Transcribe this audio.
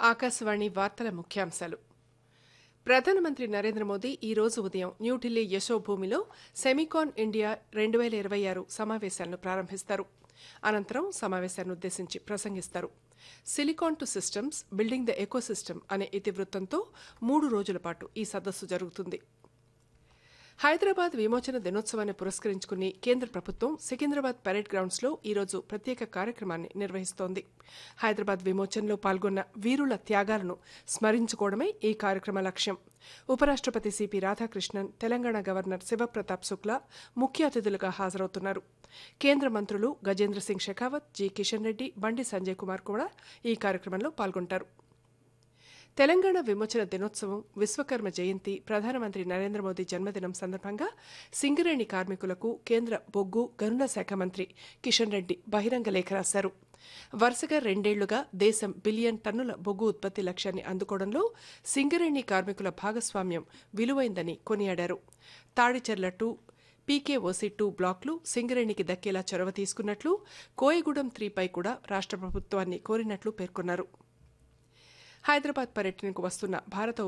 ఆకాశవాణి వార్తల ముఖ్యాంశాలు ప్రధానమంత్రి నరేంద్ర మోదీ ఈ రోజు ఉదయం న్యూఢిల్లీ యశోభూమిలో సెమికాన్ ఇండియా రెండు వేల ఇరవై ఆరు సమావేశాలను ప్రారంభిస్తారు అనంతరం సమావేశాన్ని ఉద్దేశించి ప్రసంగిస్తారు silicon to systems building the ecosystem అనే ఇతివృత్తంతో మూడు రోజుల పాటు ఈ సదస్సు జరుగుతుంది హైదరాబాద్ విమోచన దినోత్సవాన్ని పురస్కరించుకుని కేంద్ర ప్రభుత్వం సికింద్రాబాద్ పరేడ్ గ్రౌండ్స్ లో ఈరోజు ప్రత్యేక కార్యక్రమాన్ని నిర్వహిస్తోంది హైదరాబాద్ విమోచనలో పాల్గొన్న వీరుల త్యాగాలను స్మరించుకోవడమే ఈ కార్యక్రమ లక్ష్యం ఉపరాష్టపతి సిపి రాధాకృష్ణన్ తెలంగాణ గవర్నర్ శివప్రతాప్ శుక్లా ముఖ్య అతిథులుగా హాజరవుతున్నారు కేంద్ర మంత్రులు గజేంద్ర సింగ్ షెకావత్ జి కిషన్ రెడ్డి బండి సంజయ్ కుమార్ కూడా ఈ కార్యక్రమంలో పాల్గొంటారు తెలంగాణ విమోచన దినోత్సవం విశ్వకర్మ జయంతి ప్రధానమంత్రి నరేంద్ర మోదీ జన్మదినం సందర్భంగా సింగరేణి కార్మికులకు కేంద్ర బొగ్గు గనుల శాఖ మంత్రి కిషన్ రెడ్డి బహిరంగ లేఖ రాశారు వరుసగా రెండేళ్లుగా దేశం బిలియన్ టన్నుల బొగ్గు ఉత్పత్తి లక్ష్యాన్ని అందుకోవడంలో సింగరేణి కార్మికుల భాగస్వామ్యం విలువైందని కొనియాడారు తాడిచెర్ల టూ పీకేఓసీ టూ బ్లాక్లు సింగరేణికి దక్కేలా చొరవ తీసుకున్నట్లు కోయగూడెం త్రీపై కూడా రాష్ట్ర ప్రభుత్వాన్ని కోరినట్లు పేర్కొన్నారు హైదరాబాద్ పర్యటనకు వస్తున్న భారత